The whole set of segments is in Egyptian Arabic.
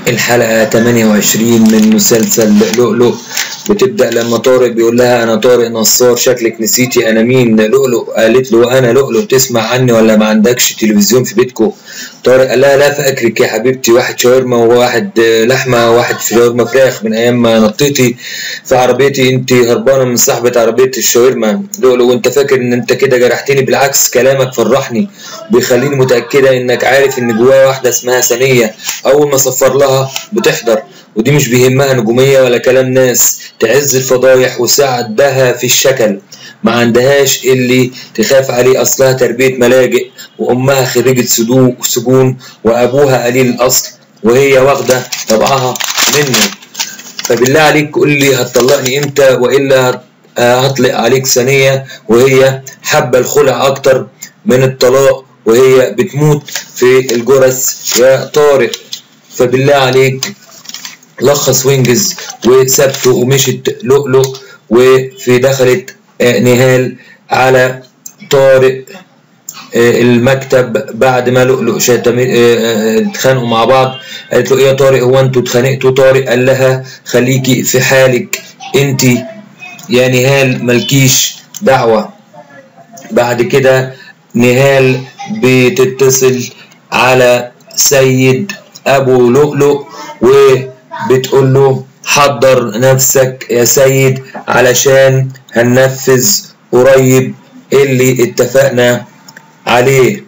الحلقة 28 من مسلسل لؤلؤ بتبدأ لما طارق بيقول لها أنا طارق نصار شكلك نسيتي أنا مين لؤلؤ قالت له أنا لؤلؤ تسمع عني ولا ما عندكش تلفزيون في بيتكو طارق قال لها لا فاكرك يا حبيبتي واحد شاورما وواحد لحمة وواحد شاورما فراخ من أيام ما نطيتي في عربيتي أنت هربانة من صاحبة عربية الشاورما لؤلؤ وأنت فاكر إن أنت كده جرحتني بالعكس كلامك فرحني بيخليني متأكدة إنك عارف إن جوايا واحدة اسمها ثانية أول ما صفر لها بتحضر ودي مش بيهمها نجومية ولا كلام ناس تعز الفضايح وسعدها في الشكل ما عندهاش اللي تخاف عليه أصلها تربية ملاجئ وأمها خريجة سجون وأبوها قليل الأصل وهي واخدة طبعها منه فبالله عليك قول لي هتطلقني امتى وإلا هطلق عليك ثانية وهي حابة الخلع أكتر من الطلاق وهي بتموت في الجرس يا طارق فبالله عليك لخص وينجز وسابته ومشت لؤلؤ وفي دخلت نهال على طارق المكتب بعد ما لؤلؤ اتخانقوا مع بعض قالت له ايه يا طارق هو انتوا اتخانقتوا طارق قال لها خليكي في حالك انت يا نهال ملكيش دعوه بعد كده نهال بتتصل على سيد ابو لؤلؤ وبتقول له حضر نفسك يا سيد علشان هننفذ قريب اللي اتفقنا عليه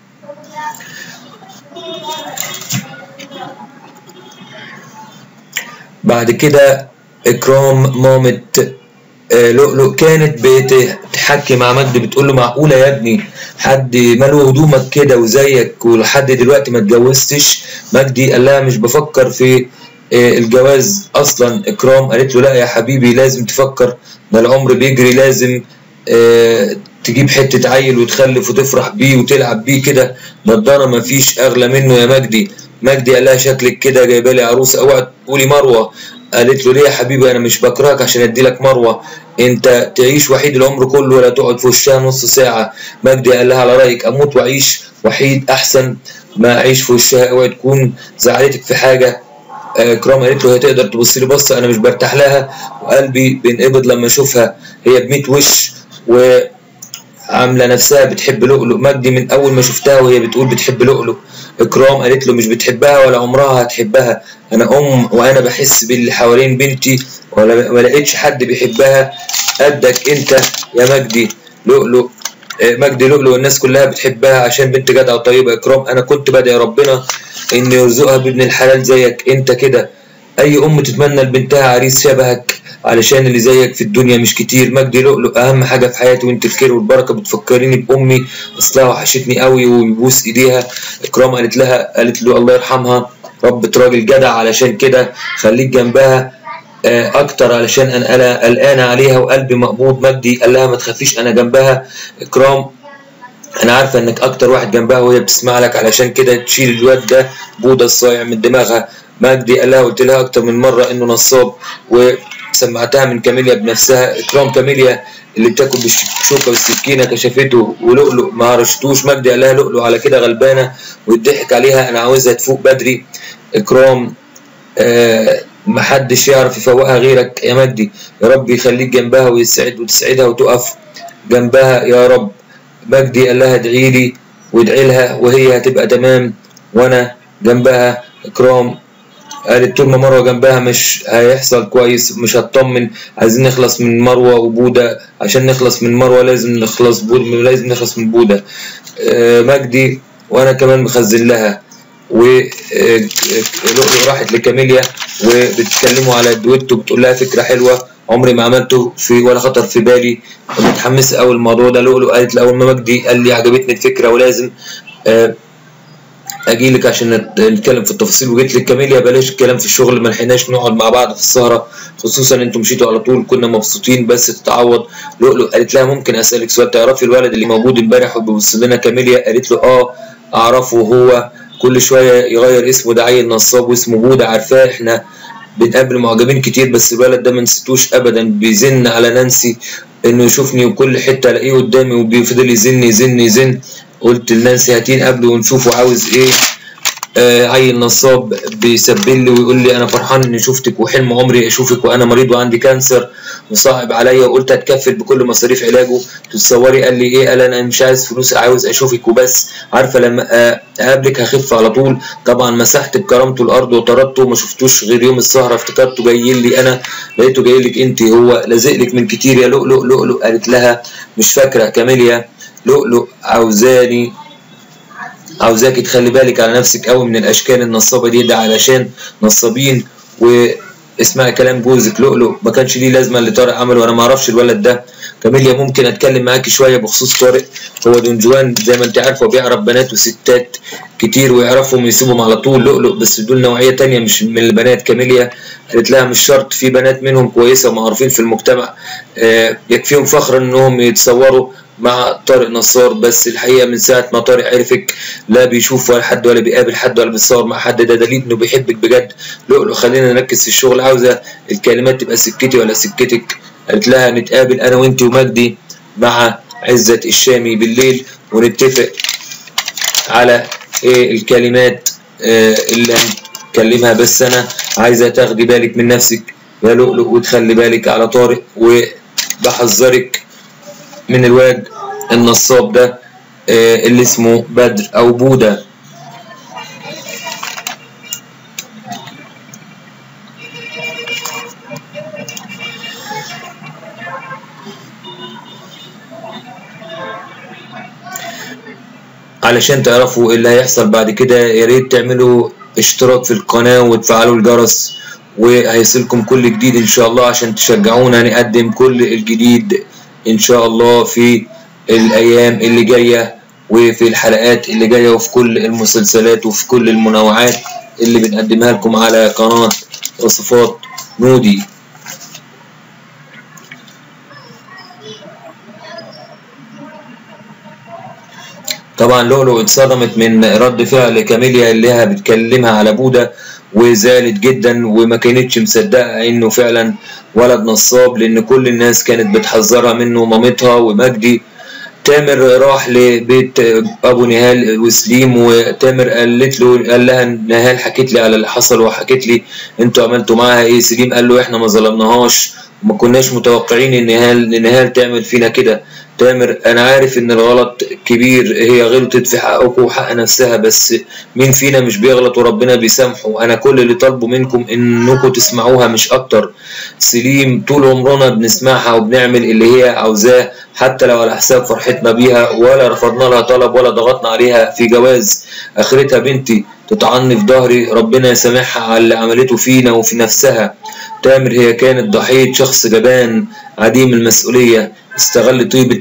بعد كده اكرام مامة لؤلؤ كانت بتحكي مع مجدي بتقول له معقولة يا ابني حد ماله هدومك كده وزيك ولحد دلوقتي ما اتجوزتش مجدي قال لها مش بفكر في الجواز اصلا اكرام قالت له لا يا حبيبي لازم تفكر ده العمر بيجري لازم تجيب حتة عيل وتخلف وتفرح بيه وتلعب بيه كده ده الضنا مفيش اغلى منه يا مجدي مجدي قال لها شكلك كده جايبه لي عروسه اوعى تقولي مروه قالت له ليه يا حبيبي انا مش بكرهك عشان ادي لك مروه انت تعيش وحيد العمر كله ولا تقعد في وشها نص ساعه مجدي قال لها على رايك اموت واعيش وحيد احسن ما اعيش في وشها اوعي تكون زعلتك في حاجه اكرام قالت له هي تقدر تبص لي بصه انا مش برتاح لها وقلبي بينقبض لما اشوفها هي ب وش و عامله نفسها بتحب لؤلؤ مجدي من اول ما شفتها وهي بتقول بتحب لؤلؤ اكرام قالت له مش بتحبها ولا عمرها هتحبها انا ام وانا بحس باللي حوالين بنتي ولا ما لقيتش حد بيحبها قدك انت يا مجدي لؤلؤ مجدي لؤلؤ الناس كلها بتحبها عشان بنت جدعه وطيبه اكرام انا كنت بدعي ربنا ان يرزقها بابن الحلال زيك انت كده اي ام تتمنى لبنتها عريس شبهك علشان اللي زيك في الدنيا مش كتير مجدي لؤلؤ اهم حاجه في حياتي وانت الخير والبركه بتفكريني بامي اصلها وحشتني قوي وبيبوس ايديها اكرام قالت لها قالت له الله يرحمها ربة راجل جدع علشان كده خليك جنبها اكتر علشان انا انا قلقانه عليها وقلبي مقبوض مجدي قال لها ما تخافيش انا جنبها اكرام انا عارفه انك اكتر واحد جنبها وهي بتسمع لك علشان كده تشيل الواد ده بوده الصايع من دماغها مجدي قال لها قلت لها اكتر من مره انه نصاب وسمعتها من كاميليا بنفسها اكرام كاميليا اللي بتاكل بالشوكه والسكينه كشفته ولؤلؤ ما هرشتوش مجدي قال لها لؤلؤ على كده غلبانه ويضحك عليها انا عاوزها تفوق بدري اكرام آه محدش يعرف يفوقها غيرك يا مجدي يا رب يخليك جنبها ويسعد وتسعدها وتقف جنبها يا رب مجدي قال لها ادعي لي وادعي لها وهي هتبقى تمام وانا جنبها اكرام قالت طول ما مروه جنبها مش هيحصل كويس مش هتطمن عايزين نخلص من مروه وبوده عشان نخلص من مروه لازم نخلص بود لازم نخلص من بوده آه مجدي وانا كمان مخزن لها ولؤلؤ راحت لكاميليا وبتكلموا على الدويتو بتقول لها فكره حلوه عمري ما عملته في ولا خطر في بالي متحمسه قوي الموضوع ده لؤلؤ قالت لاول ما مجدي قال لي عجبتني الفكره ولازم آه اجي لك عشان نتكلم في التفاصيل وجيت لك كاميليا بلاش الكلام في الشغل ما لحقناش نقعد مع بعض في السهره خصوصا انتم مشيتوا على طول كنا مبسوطين بس تتعوض لؤلؤ قالت لها ممكن اسالك سؤال تعرفي الولد اللي موجود امبارح وبيبص لنا كاميليا قالت له اه اعرفه هو كل شويه يغير اسمه ده عيل نصاب واسمه بوده عارفاه احنا بنقابل معجبين كتير بس الولد ده ما نسيتوش ابدا بيزن على نانسي انه يشوفني وكل حته الاقيه قدامي وبيفضل يزن يزن يزن قلت لنانسي هاتين قبله ونشوفه عاوز ايه آه عيل نصاب بيسبل لي ويقول لي انا فرحان اني شفتك وحلم عمري اشوفك وانا مريض وعندي كانسر وصعب عليا وقلت هتكفل بكل مصاريف علاجه تتصوري قال لي ايه قال انا مش عايز فلوس عاوز اشوفك وبس عارفه لما آه اقابلك هخف على طول طبعا مسحت بكرامته الارض وطردته وما شفتوش غير يوم السهره افتكرته جاي لي انا لقيته جاي لك انت هو لازق لك من كتير يا لؤلؤ لؤلؤ قالت لها مش فاكره كاميليا لؤلؤ عاوزاني عاوزاكي تخلي بالك على نفسك قوي من الاشكال النصابه دي ده علشان نصابين واسمعي كلام جوزك لؤلؤ ما كانش ليه لازمه اللي طارق عمله وانا ما اعرفش الولد ده كاميليا ممكن اتكلم معاكي شويه بخصوص طارق هو دون جوان زي ما انت عارفه بيعرف بنات وستات كتير ويعرفهم يسيبهم على طول لؤلؤ بس دول نوعيه تانية مش من البنات كاميليا قالت لها مش شرط في بنات منهم كويسه ومعروفين في المجتمع آه يكفيهم فخرا انهم يتصوروا مع طارق نصار بس الحقيقه من ساعه ما طارق عرفك لا بيشوف ولا حد ولا بيقابل حد ولا بيتصور مع حد ده دليل انه بيحبك بجد لؤلؤ خلينا نركز في الشغل عاوزه الكلمات تبقى سكتي ولا سكتك قالت لها نتقابل انا وانت ومجدي مع عزت الشامي بالليل ونتفق على ايه الكلمات آه اللي هنتكلمها بس انا عايزه تاخدي بالك من نفسك يا لؤلؤ وتخلي بالك على طارق وبحذرك من الواد النصاب ده آه اللي اسمه بدر او بودا علشان تعرفوا اللي هيحصل بعد كده يا ريت تعملوا اشتراك في القناة وتفعلوا الجرس وهيصلكم كل جديد ان شاء الله عشان تشجعونا نقدم كل الجديد ان شاء الله في الايام اللي جايه وفي الحلقات اللي جايه وفي كل المسلسلات وفي كل المنوعات اللي بنقدمها لكم على قناه وصفات نودي طبعا لؤلؤ اتصدمت من رد فعل كاميليا اللي بتكلمها على بودا وزعلت جدا وما كانتش مصدقه انه فعلا ولد نصاب لان كل الناس كانت بتحذرها منه مامتها ومجدي تامر راح لبيت ابو نهال وسليم وتامر قالت له قال لها نهال حكت لي على اللي حصل وحكت لي انتوا عملتوا معاها ايه سليم قال له احنا ما ظلمناهاش وما كناش متوقعين ان نهال ان نهال تعمل فينا كده تامر انا عارف ان الغلط كبير هي غلطت في حقكم وحق نفسها بس مين فينا مش بيغلط وربنا بيسامحه انا كل اللي طالبه منكم انكم تسمعوها مش اكتر سليم طول عمرنا بنسمعها وبنعمل اللي هي عاوزاه حتى لو على حساب فرحتنا بيها ولا رفضنا لها طلب ولا ضغطنا عليها في جواز اخرتها بنتي تطعني في ظهري ربنا يسامحها على اللي عملته فينا وفي نفسها تامر هي كانت ضحية شخص جبان عديم المسؤولية استغل طيبة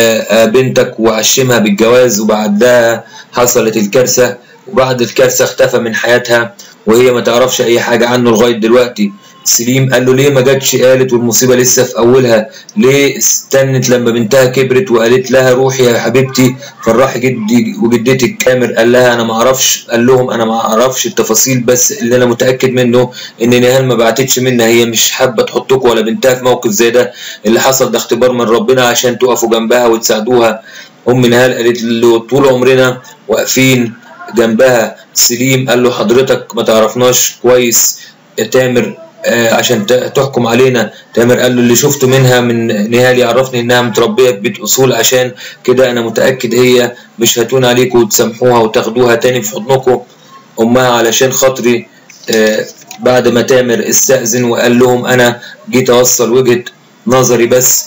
بنتك وعشمها بالجواز وبعدها حصلت الكارثة وبعد الكارثة اختفى من حياتها وهي ما تعرفش أي حاجة عنه لغاية دلوقتي سليم قال له ليه ما جاتش قالت والمصيبة لسه في أولها ليه استنت لما بنتها كبرت وقالت لها روحي يا حبيبتي فرحي جدي وجدتك كامر قال لها أنا ما أعرفش قال لهم أنا ما أعرفش التفاصيل بس اللي أنا متأكد منه إن نهال ما بعتتش منها هي مش حابة تحطكم ولا بنتها في موقف زي ده اللي حصل ده اختبار من ربنا عشان تقفوا جنبها وتساعدوها أم نهال قالت له طول عمرنا واقفين جنبها سليم قال له حضرتك ما تعرفناش كويس يا تامر آه عشان تحكم علينا تامر قال له اللي شفته منها من نهال يعرفني انها متربيه في بيت اصول عشان كده انا متاكد هي مش هتون عليكم وتسامحوها وتاخدوها تاني في حضنكم امها علشان خاطري آه بعد ما تامر استأذن وقال لهم انا جيت اوصل وجهه نظري بس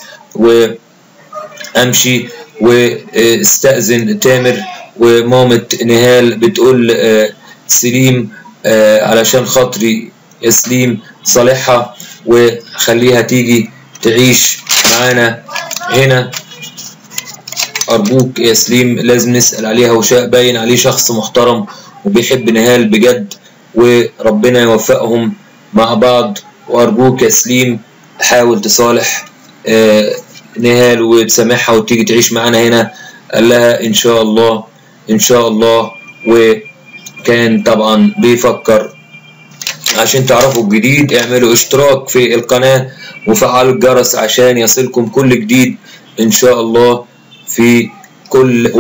وامشي واستأذن تامر ومامة نهال بتقول آه سليم علشان خاطري يا سليم صالحها وخليها تيجي تعيش معانا هنا أرجوك يا سليم لازم نسأل عليها وشاء باين عليه شخص محترم وبيحب نهال بجد وربنا يوفقهم مع بعض وأرجوك يا سليم حاول تصالح آه نهال وتسامحها وتيجي تعيش معانا هنا قال لها إن شاء الله إن شاء الله وكان طبعا بيفكر عشان تعرفوا الجديد اعملوا اشتراك في القناة وفعلوا الجرس عشان يصلكم كل جديد ان شاء الله في كل وقت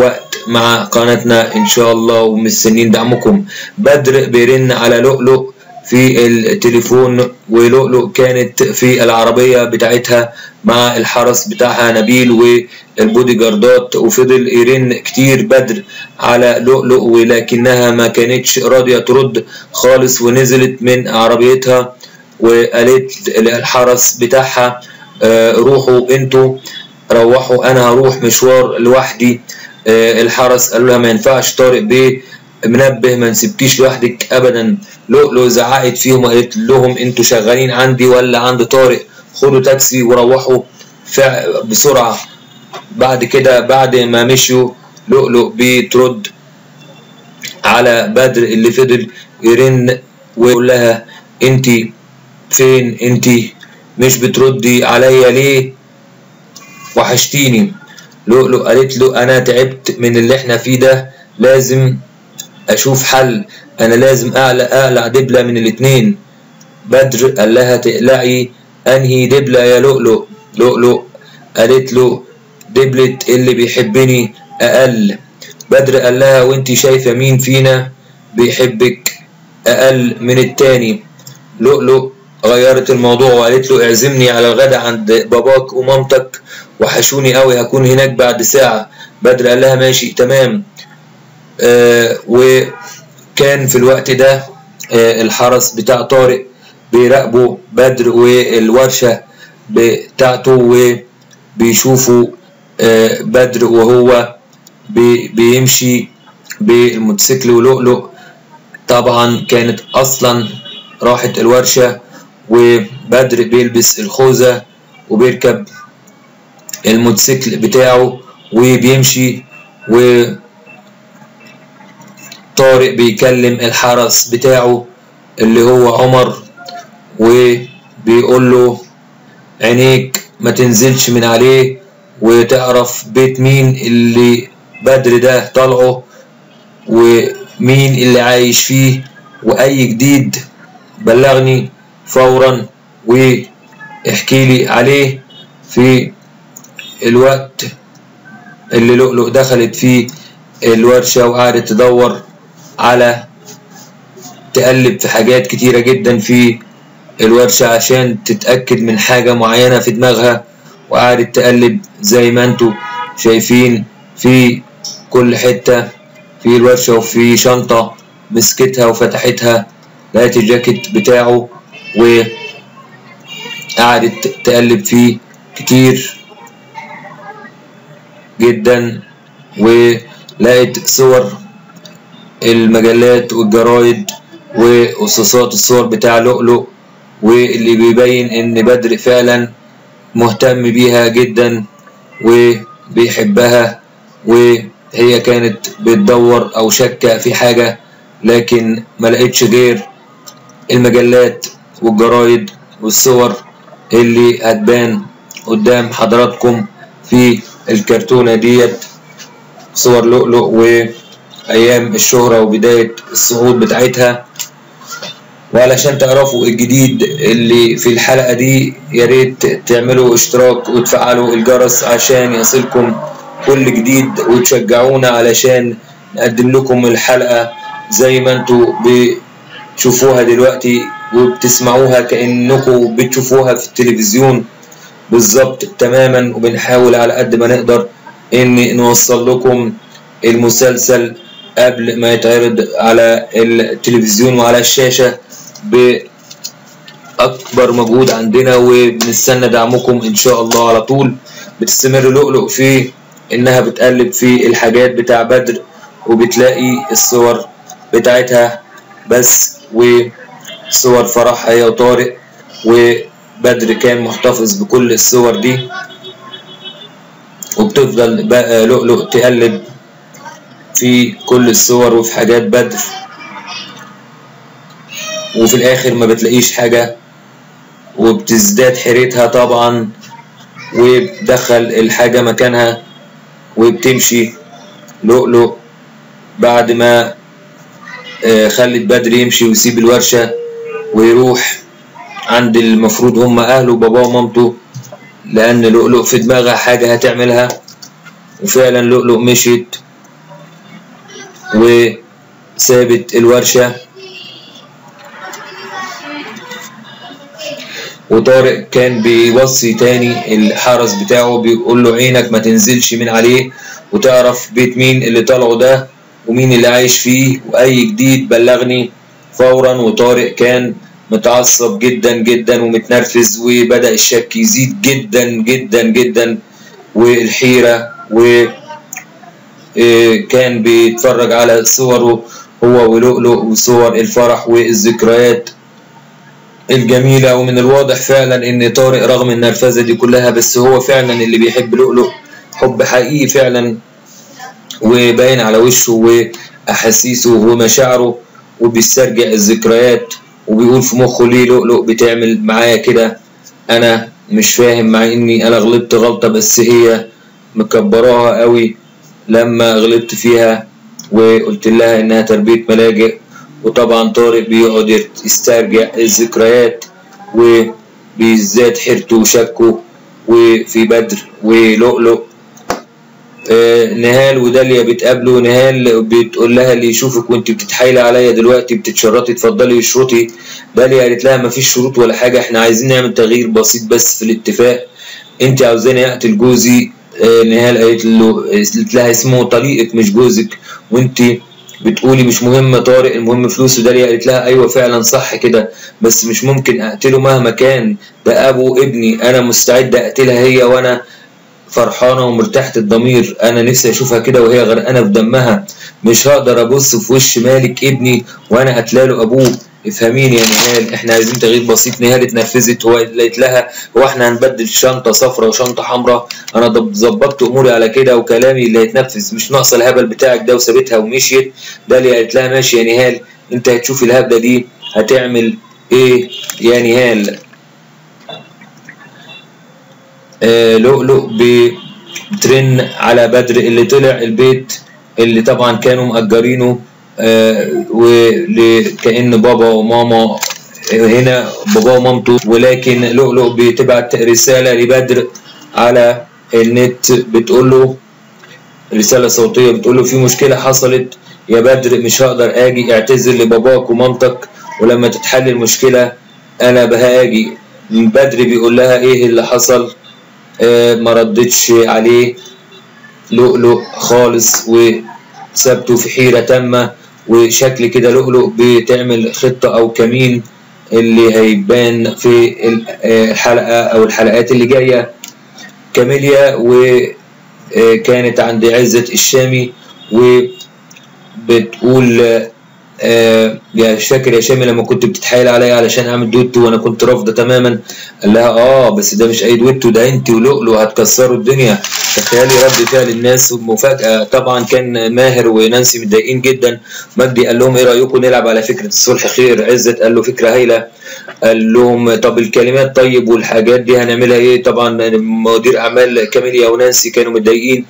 مع قناتنا ان شاء الله ومستنيين دعمكم بدر بيرن على لؤلؤ في التليفون ولؤلؤ كانت في العربية بتاعتها مع الحرس بتاعها نبيل والبودي جاردات وفضل يرن كتير بدر على لؤلؤ ولكنها ما كانتش راضية ترد خالص ونزلت من عربيتها وقالت الحرس بتاعها آه روحوا انتوا روحوا انا هروح مشوار لوحدي آه الحرس قالوا لها ما ينفعش طارق بيه منبه ما نسيبكيش لوحدك ابدا لؤلؤ زعقت فيهم وقالت لهم انتوا شغالين عندي ولا عند طارق خدوا تاكسي وروحوا بسرعه بعد كده بعد ما مشيوا لؤلؤ بترد على بدر اللي فضل يرن ويقول لها انت فين انت مش بتردي عليا ليه وحشتيني لؤلؤ قالت له انا تعبت من اللي احنا فيه ده لازم اشوف حل انا لازم اقلع اقلع دبله من الاتنين بدر قال لها تقلعي انهي دبله يا لؤلؤ لؤلؤ قالت له دبلة اللي بيحبني اقل بدر قال لها وانت شايفه مين فينا بيحبك اقل من التاني لؤلؤ غيرت الموضوع وقالت له اعزمني على الغدا عند باباك ومامتك وحشوني قوي هكون هناك بعد ساعة بدر قال لها ماشي تمام آه وكان في الوقت ده آه الحرس بتاع طارق بيراقبوا بدر والورشة بتاعته وبيشوفوا آه بدر وهو بي بيمشي بالموتوسيكل ولؤلؤ طبعا كانت اصلا راحت الورشة وبدر بيلبس الخوذة وبيركب الموتوسيكل بتاعه وبيمشي و طارق بيكلم الحرس بتاعه اللي هو عمر وبيقول له عينيك ما تنزلش من عليه وتعرف بيت مين اللي بدر ده طلعه ومين اللي عايش فيه واي جديد بلغني فورا واحكي لي عليه في الوقت اللي لؤلؤ دخلت فيه الورشة وقعدت تدور على تقلب في حاجات كتيرة جدا في الورشة عشان تتأكد من حاجة معينة في دماغها وقعدت تقلب زي ما انتوا شايفين في كل حتة في الورشة وفي شنطة مسكتها وفتحتها لقيت الجاكيت بتاعه وقعدت تقلب فيه كتير جدا ولقيت صور المجلات والجرايد وقصاصات الصور بتاع لؤلؤ واللي بيبين ان بدر فعلا مهتم بيها جدا وبيحبها وهي كانت بتدور او شاكة في حاجة لكن ما لقيتش غير المجلات والجرايد والصور اللي هتبان قدام حضراتكم في الكرتونة ديت صور لؤلؤ وأيام الشهرة وبداية الصعود بتاعتها وعلشان تعرفوا الجديد اللي في الحلقة دي يا ريت تعملوا اشتراك وتفعلوا الجرس عشان يصلكم كل جديد وتشجعونا علشان نقدم لكم الحلقة زي ما انتوا بتشوفوها دلوقتي وبتسمعوها كأنكم بتشوفوها في التلفزيون بالظبط تماما وبنحاول على قد ما نقدر ان نوصل لكم المسلسل قبل ما يتعرض على التلفزيون وعلى الشاشة بأكبر مجهود عندنا وبنستنى دعمكم إن شاء الله على طول بتستمر لؤلؤ في إنها بتقلب في الحاجات بتاع بدر وبتلاقي الصور بتاعتها بس وصور فرحها هي وطارق وبدر كان محتفظ بكل الصور دي وبتفضل بقى لؤلؤ تقلب في كل الصور وفي حاجات بدر وفي الاخر ما بتلاقيش حاجة وبتزداد حيرتها طبعا وبتدخل الحاجة مكانها وبتمشي لؤلؤ بعد ما خلت بدر يمشي ويسيب الورشة ويروح عند المفروض هم أهله باباه ومامته لأن لؤلؤ في دماغها حاجة هتعملها وفعلا لؤلؤ مشيت وسابت الورشة وطارق كان بيوصي تاني الحرس بتاعه بيقول له عينك ما تنزلش من عليه وتعرف بيت مين اللي طلعوا ده ومين اللي عايش فيه واي جديد بلغني فورا وطارق كان متعصب جدا جدا ومتنرفز وبدأ الشك يزيد جدا جدا جدا والحيرة و كان بيتفرج على صوره هو ولؤلؤ وصور الفرح والذكريات الجميلة ومن الواضح فعلا ان طارق رغم النرفزة دي كلها بس هو فعلا اللي بيحب لؤلؤ حب حقيقي فعلا وباين على وشه واحاسيسه ومشاعره وبيسترجع الذكريات وبيقول في مخه ليه لؤلؤ بتعمل معايا كده انا مش فاهم مع اني انا غلطت غلطة بس هي مكبراها قوي لما غلطت فيها وقلت لها انها تربية ملاجئ وطبعا طارق بيقعد يسترجع الذكريات وبيزداد حيرته وشكه وفي بدر ولؤلؤ آه نهال وداليا بتقابله نهال بتقول لها اللي يشوفك وانت بتتحايلي عليا دلوقتي بتتشرطي اتفضلي اشرطي داليا قالت لها مفيش شروط ولا حاجه احنا عايزين نعمل تغيير بسيط بس في الاتفاق انت عاوزاني اقتل جوزي آه نهال قالت له قالت لها اسمه طليقك مش جوزك وانت بتقولي مش مهم طارق المهم فلوسه داليا قالت لها ايوه فعلا صح كده بس مش ممكن اقتله مهما كان ده ابو ابني انا مستعد اقتلها هي وانا فرحانه ومرتاحه الضمير انا نفسي اشوفها كده وهي غرقانه في دمها مش هقدر ابص في وش مالك ابني وانا قتلاله ابوه افهميني يا نهال احنا عايزين تغيير بسيط نهال اتنرفزت هو قالت لها هو احنا هنبدل شنطه صفراء وشنطه حمراء انا ظبطت اموري على كده وكلامي اللي هيتنفذ مش ناقصه الهبل بتاعك ده وسابتها ومشيت داليا قالت لها ماشي يا نهال انت هتشوفي الهبله دي هتعمل ايه يا نهال آه لؤلؤ بترن على بدر اللي طلع البيت اللي طبعا كانوا مأجرينه آه وكأن بابا وماما هنا بابا ومامته ولكن لؤلؤ بتبعت رسالة لبدر على النت بتقول له رسالة صوتية بتقول له في مشكلة حصلت يا بدر مش هقدر اجي اعتذر لباباك ومامتك ولما تتحل المشكلة انا بهاجي بدر بيقول لها ايه اللي حصل آه ما ردتش عليه لؤلؤ خالص وسابته في حيرة تامة وشكل كده لؤلؤ بتعمل خطة أو كمين اللي هيبان في الحلقة أو الحلقات اللي جاية كاميليا وكانت عند عزة الشامي وبتقول آه يا مش فاكر يا شامي لما كنت بتتحايل عليا علشان اعمل دويتو وانا كنت رافضه تماما قال لها اه بس ده مش اي دويتو ده انت ولؤلؤ هتكسروا الدنيا تخيلي رد فعل الناس ومفاجاه طبعا كان ماهر ونانسي متضايقين جدا مجدي قال لهم ايه رايكم نلعب على فكره الصلح خير عزت قال له فكره هايله قال لهم طب الكلمات طيب والحاجات دي هنعملها ايه طبعا مدير اعمال كاميليا ونانسي كانوا متضايقين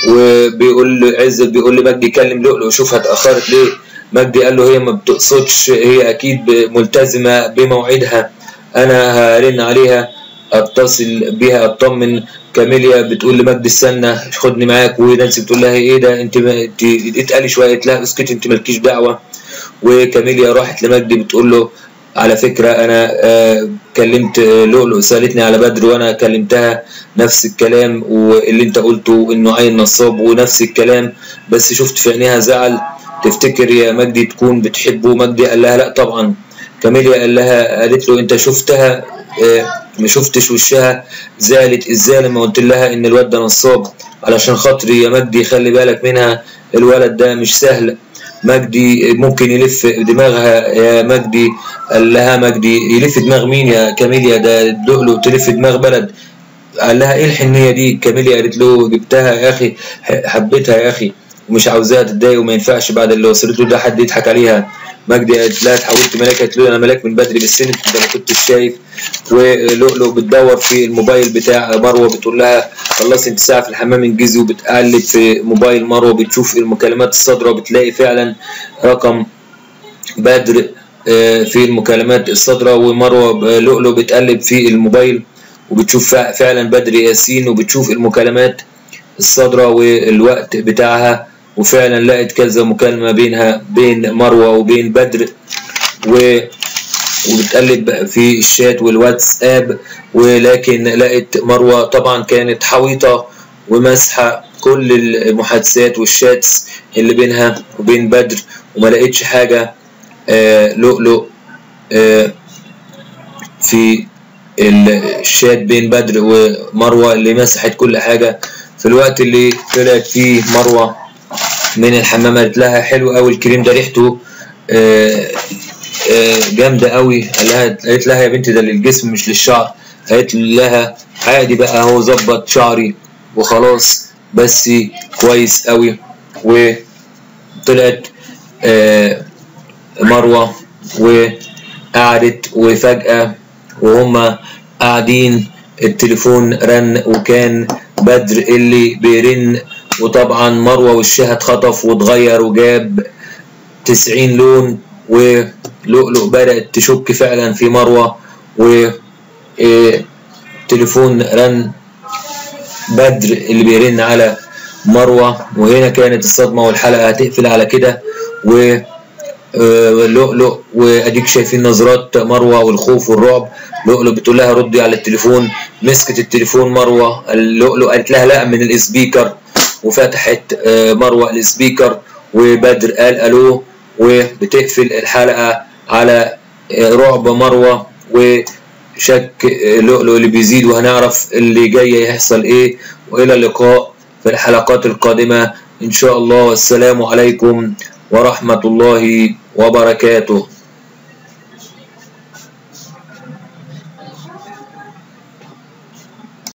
وبيقول عزت بيقول لمجدي كلم لؤلؤ شوفها اتاخرت ليه مجدي قال له هي ما بتقصدش هي اكيد ملتزمه بموعدها انا هرن عليها اتصل بيها اطمن كاميليا بتقول لمجدي استنى خدني معاك ونانسي بتقول لها ايه ده انت انت اتقالي شويه قالت لها اسكتي انت مالكيش دعوه وكاميليا راحت لمجدي بتقول له على فكرة أنا آه كلمت لؤلؤ سألتني على بدر وأنا كلمتها نفس الكلام واللي أنت قلته إنه عين نصاب ونفس الكلام بس شفت في عينيها زعل تفتكر يا مجدي تكون بتحبه مجدي قال لها لا طبعا كاميليا قال لها قالت له انت شفتها اه ما شفتش وشها زعلت ازاي لما قلت لها ان الواد ده نصاب علشان خاطري يا مجدي خلي بالك منها الولد ده مش سهل مجدي ممكن يلف دماغها يا مجدي قال لها مجدي يلف دماغ مين يا كاميليا ده لؤلؤ تلف دماغ بلد قال لها ايه الحنيه دي كاميليا قالت له جبتها يا اخي حبيتها يا اخي ومش عاوزاها تتضايق وما ينفعش بعد اللي وصلت له ده حد يضحك عليها مجدي قالت لها اتحولت ملاك قالت له انا ملاك من بدري بس انت ده ما كنتش شايف ولؤلؤ بتدور في الموبايل بتاع مروه بتقول لها خلصي انت ساعه في الحمام انجزي وبتقلب في موبايل مروه بتشوف المكالمات الصادره وبتلاقي فعلا رقم بدر في المكالمات الصادره ومروه لؤلؤ بتقلب في الموبايل وبتشوف فعلا بدر ياسين وبتشوف المكالمات الصادره والوقت بتاعها وفعلا لقت كذا مكالمة بينها بين مروة وبين بدر و وبتقلب في الشات والواتساب ولكن لقت مروة طبعا كانت حويطة وماسحة كل المحادثات والشاتس اللي بينها وبين بدر وما لقيتش حاجة آه لؤلؤ آه في الشات بين بدر ومروة اللي مسحت كل حاجة في الوقت اللي طلعت فيه مروة من الحمام قالت لها حلو قوي الكريم ده ريحته آه جامده قوي قال لها قالت لها يا بنتي ده للجسم مش للشعر قالت لها عادي بقى هو ظبط شعري وخلاص بس كويس قوي وطلعت آه مروه وقعدت وفجاه وهما قاعدين التليفون رن وكان بدر اللي بيرن وطبعا مروه وشها اتخطف واتغير وجاب تسعين لون ولؤلؤ بدأت تشك فعلا في مروة و تليفون رن بدر اللي بيرن على مروة وهنا كانت الصدمة والحلقة هتقفل على كده و لؤلؤ واديك شايفين نظرات مروه والخوف والرعب لؤلؤ بتقول لها ردي على التليفون مسكت التليفون مروه لؤلؤ قالت لها لا من السبيكر وفتحت مروه السبيكر وبدر قال الو وبتقفل الحلقة على رعب مروة وشك لؤلؤ اللي بيزيد وهنعرف اللي جاي يحصل ايه والى اللقاء في الحلقات القادمة ان شاء الله والسلام عليكم ورحمة الله وبركاته